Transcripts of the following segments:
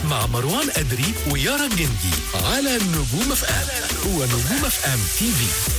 مع مروان أدري ويارا الجندي على نجوم اف ام هو نجوم اف ام تي في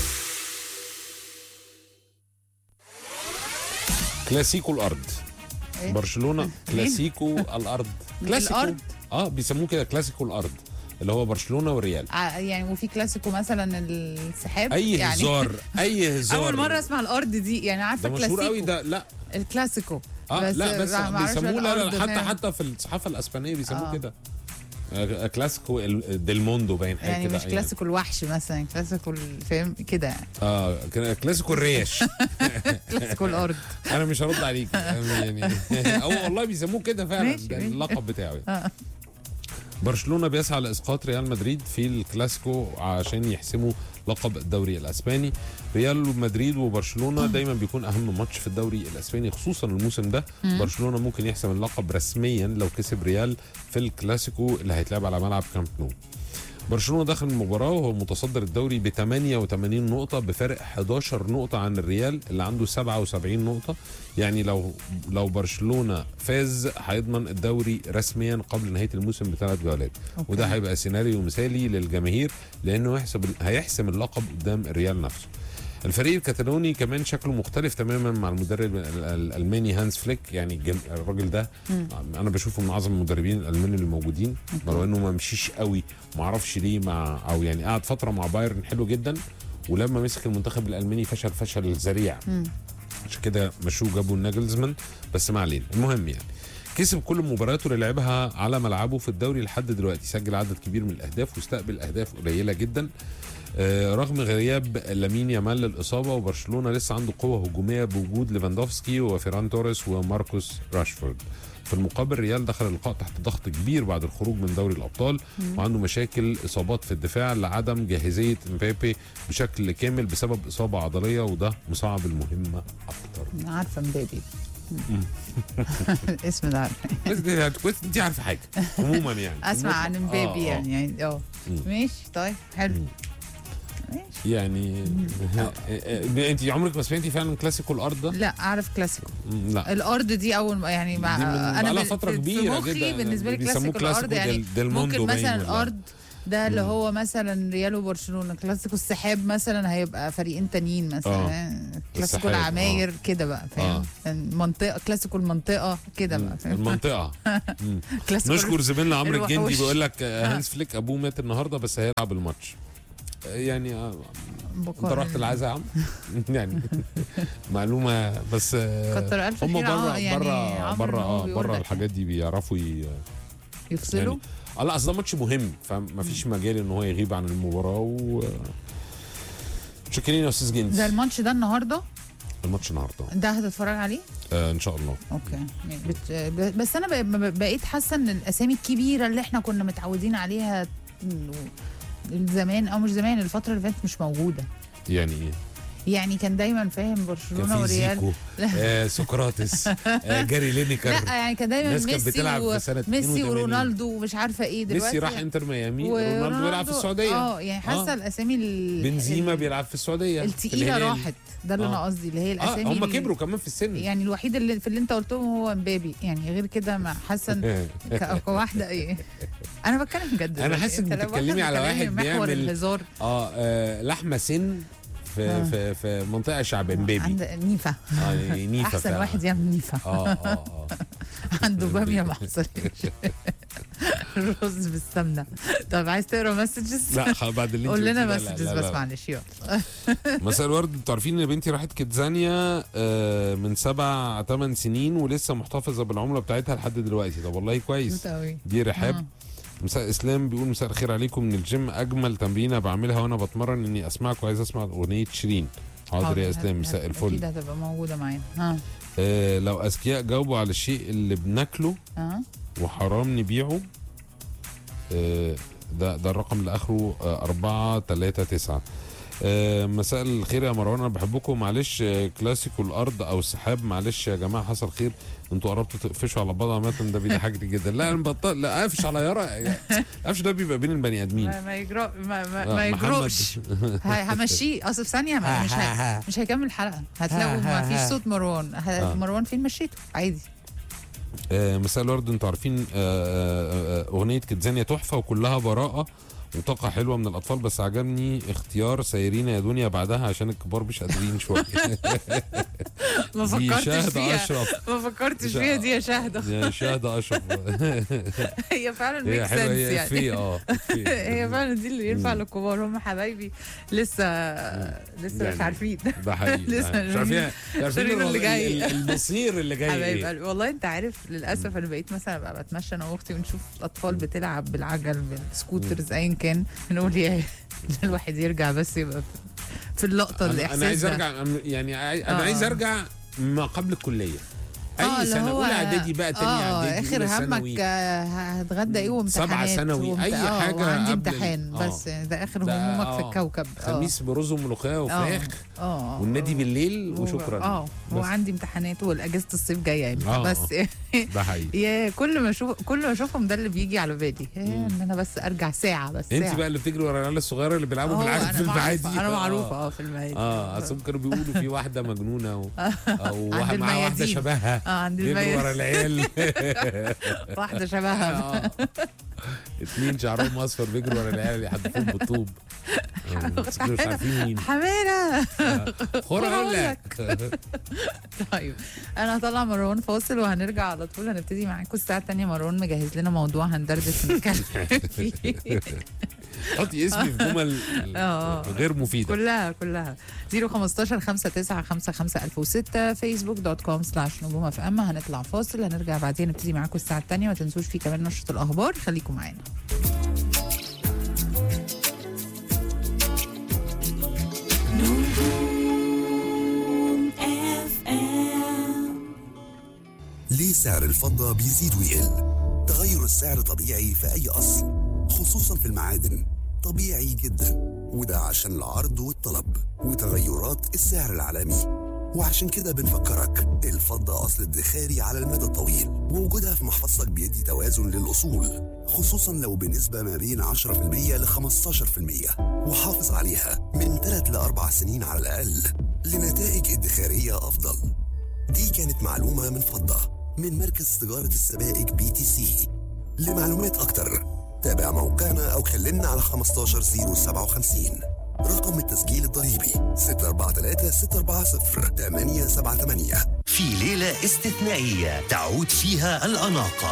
كلاسيكو الارض إيه؟ برشلونه كلاسيكو الارض كلاسيكو الأرض؟ اه بيسموه كده كلاسيكو الارض اللي هو برشلونه والريال ع- يعني وفي كلاسيكو مثلا السحاب اي يعني هزار اي هزار اول مره اسمع الارض دي يعني عارفه ده مشهور كلاسيكو قوي ده لا الكلاسيكو اه لا بس ما أعرفش بيسموه لا, الأرض لا حتى فاهم؟ حتى في الصحافه الاسبانيه بيسموه آه. كده آه، كلاسيكو ال- ديل موندو باين حاجه يعني كده مش كلاسيكو الوحش مثلا كلاسيكو الفيلم كده يعني اه كلا- كلاسيكو الريش كلاسيكو الارض انا مش هرد عليك يعني او والله بيسموه كده فعلا ماشي، ده ماشي. اللقب بتاعه آه. برشلونه بيسعى لاسقاط ريال مدريد في الكلاسيكو عشان يحسموا لقب الدوري الاسباني ريال مدريد وبرشلونه دايما بيكون اهم ماتش في الدوري الاسباني خصوصا الموسم ده برشلونه ممكن يحسم اللقب رسميا لو كسب ريال في الكلاسيكو اللي هيتلعب على ملعب كامب نو برشلونه داخل المباراه وهو متصدر الدوري ب 88 نقطه بفارق 11 نقطه عن الريال اللي عنده 77 نقطه يعني لو لو برشلونه فاز هيضمن الدوري رسميا قبل نهايه الموسم بثلاث جولات أوكي. وده هيبقى سيناريو مثالي للجماهير لانه هيحسب هيحسم اللقب قدام الريال نفسه الفريق الكتالوني كمان شكله مختلف تماما مع المدرب ال- ال- الالماني هانز فليك يعني الجم- الراجل ده انا بشوفه من اعظم المدربين الالمان اللي موجودين ولو انه ما مشيش قوي ما اعرفش ليه مع او يعني قعد فتره مع بايرن حلو جدا ولما مسك المنتخب الالماني فشل فشل ذريع عشان كده مشوه جابوا ناجلزمان بس ما علينا المهم يعني كسب كل مباراته اللي لعبها على ملعبه في الدوري لحد دلوقتي سجل عدد كبير من الاهداف واستقبل اهداف قليله جدا آه، رغم غياب لامين يامال للاصابه وبرشلونه لسه عنده قوه هجوميه بوجود ليفاندوفسكي وفيران توريس وماركوس راشفورد في المقابل ريال دخل اللقاء تحت ضغط كبير بعد الخروج من دوري الابطال وعنده مشاكل اصابات في الدفاع لعدم جاهزيه مبابي بشكل كامل بسبب اصابه عضليه وده مصعب المهمه اكتر عارفه مبابي الاسم ده عارفه بس دي كويس انت عارفه حاجه عموما يعني اسمع عن آه، مبابي آه. يعني يعني اه مم. ماشي طيب حلو مم. ماشي يعني انت عمرك ما سمعتي فعلا كلاسيكو الارض ده؟ لا اعرف كلاسيكو مم، لا الارض دي اول ما- يعني مع دي من انا بقالها بال- فترة في- كبيرة في مخي جدا. بالنسبه لي بيسموه كلاسيكو الارض كلاسيكو يعني ديل- ديل موندو ممكن باين مثلا ولا- الارض ده اللي هو مثلا ريال وبرشلونه كلاسيكو السحاب مثلا هيبقى فريقين تانيين مثلا آه. كلاسيكو السحاب، العماير كده بقى فاهم منطقه كلاسيكو المنطقه كده بقى فاهم المنطقه مم. كلاسيكو نشكر زميلنا عمرو الوحوش. الجندي بيقول لك آه، هانز فليك ابوه مات النهارده بس هيلعب الماتش آه، يعني آه، انت بقارن. رحت العزاء يا عم يعني معلومه بس آه، كتر ألف هم خير بره اه يعني بره عمرو بره إن هو اه بيقول بره لك الحاجات دي بيعرفوا ي- يفصلوا يعني اه لا اصل ده ماتش مهم فما فيش مجال ان هو يغيب عن المباراه و شكرين يا استاذ ده جندي الماتش ده النهارده الماتش النهارده ده هتتفرج عليه آه ان شاء الله اوكي بت... ب- بس انا ب- بقيت حاسه ان الاسامي الكبيره اللي احنا كنا متعودين عليها زمان او مش زمان الفتره اللي فاتت مش موجوده يعني ايه يعني كان دايما فاهم كان برشلونه في وريال زيكو آه سقراطس آه جاري لينيكر لا يعني كان دايما الناس كانت ميسي بتلعب في سنة ميسي 82. ورونالدو ومش عارفه ايه دلوقتي ميسي راح انتر ميامي رونالدو بيلعب في السعوديه اه يعني حاسه آه. الاسامي ال- بنزيما ال- بيلعب في السعوديه في التقيله الهلال. راحت ده اللي آه. انا قصدي اللي هي اه الاسامي هم ال- كبروا كمان في السن يعني الوحيد اللي في اللي انت قلتهم هو مبابي يعني غير كده ما حاسه إن- ك- كواحده ايه انا بتكلم بجد أنا حاسس إنك انت لو بتتكلمي على بتكلمي واحد محور بيعمل- الهزار اه, آه لحمه سن في آه. في في منطقه شعب بيبي عند نيفا اه يعني نيفا احسن فعلا. واحد يعمل نيفا اه اه اه عنده باميه ما حصلش رز بالسمنه طب عايز تقرا مسجز لا خ- بعد اللي قول انت لنا قلتيه ده، لا، مسجز لا، بس لا. معلش يلا مساء الورد انتوا عارفين ان بنتي راحت كيتزانيا آه، من سبع ثمان سنين ولسه محتفظه بالعمله بتاعتها لحد دلوقتي طب والله كويس كيوت قوي دي رحاب آه. مساء اسلام بيقول مساء الخير عليكم من الجيم اجمل تمرينه بعملها وانا بتمرن اني اسمعك وعايز اسمع اغنيه شيرين حاضر يا اسلام مساء اكيد الفل هتبقى موجوده معانا ها آه لو اذكياء جاوبوا على الشيء اللي بناكله ها وحرام نبيعه آه، ده ده الرقم اللي اخره آه، أربعة تلاتة تسعة آه، مساء الخير يا مروان انا بحبكم معلش آه، كلاسيكو الارض او السحاب معلش يا جماعه حصل خير انتوا قربتوا تقفشوا على بعض عامه ده بيضحكني جدا لا انا بطل لا قفش على يارا قفش ده بيبقى بين البني ادمين ما ما يجرؤ ما, ما, آه، ما محمد. يجرؤش هاي- همشيه اصل في ثانيه ما- مش ه- مش هيكمل الحلقه هتلاقوا ما فيش صوت مروان ه- آه. مروان فين مشيته عادي آه مساء الورد انتوا عارفين آه آه آه اغنيه كتزانيا تحفه وكلها براءه وطاقة حلوة من الأطفال بس عجبني اختيار سايرين يا دنيا بعدها عشان الكبار مش قادرين شوية ما دي فكرتش شاهد فيها أشرف ما فكرتش شا- فيها دي يا شاهد يا شاهد أشرف هي فعلا هي ميك حلوة سنس هي يعني إفيه اه إفيه. هي فعلا دي اللي ينفع مم. للكبار هم حبايبي لسه لسه مش يعني عارفين ده حقيقي لسه مش عارفين مش عارفين الشرير اللي الوضع- جاي. ال- المصير اللي جاي حبايب ايه قلبي والله انت عارف للاسف انا بقيت مثلا ابقى بتمشى انا واختي ونشوف الاطفال بتلعب بالعجل بالسكوترز ايا كان نقول يا الواحد يرجع بس يبقى في- في اللقطه انا الاحساس أنا عايز ده. ارجع أم- يعني عاي- انا آه. عايز ارجع ما قبل الكليه آه، اي اللي سنه هو- اولى اعدادي بقى تانية اه اعدادي اخر أولى همك ثانوي. آه، هتغدى ايه وامتحانات سبعة ثانوي، وامت- أي آه، حاجة وعندي قبل ال- امتحان آه. بس يعني ده اخر ده- همومك في آه. الكوكب آه. خميس برز وملوخيه وفراخ اه والنادي بالليل وشكرا اه بس. وعندي امتحانات والاجازه الصيف جايه يعني آه، بس ده حقيقي يا كل ما اشوف كل ما اشوفهم ده اللي بيجي على بالي يا ان انا بس ارجع ساعه بس انت ساعه بقى اللي بتجري ورا العيال الصغيره اللي بيلعبوا آه، بالعجل أنا في المعادي معروفة، انا آه. معروفه اه في المعادي اه اصل كانوا بيقولوا في واحده مجنونه و... او واحد عند معاها واحده الميادين. شبهها اه عند بيجروا الميت ورا العيال واحده شبهها آه. اتنين شعرهم اصفر بيجروا ورا العيال يحدفوهم بالطوب آه، بس مش عارفين مين حميره خور اقول لك طيب انا هطلع مروان فاصل وهنرجع على طول هنبتدي معاكم الساعه الثانيه مروان مجهز لنا موضوع هندردش ونتكلم فيه حطي اسمي في جمل آه. غير مفيده كلها كلها 015 59 55 1006 فيسبوك دوت كوم سلاش نجوم اف ام هنطلع فاصل هنرجع بعدين نبتدي معاكم الساعه الثانيه ما تنسوش في كمان نشره الاخبار خليكم معانا ليه سعر الفضة بيزيد ويقل؟ تغير السعر طبيعي في أي أصل خصوصا في المعادن طبيعي جدا وده عشان العرض والطلب وتغيرات السعر العالمي وعشان كده بنفكرك الفضة أصل ادخاري على المدى الطويل ووجودها في محفظتك بيدي توازن للأصول خصوصا لو بنسبة ما بين 10% ل 15% وحافظ عليها من 3 ل 4 سنين على الأقل لنتائج ادخارية أفضل دي كانت معلومة من فضة من مركز تجارة السبائك بي تي سي لمعلومات أكتر تابع موقعنا أو كلمنا على 15057 رقم التسجيل الضريبي 643 640 878 في ليلة استثنائية تعود فيها الأناقة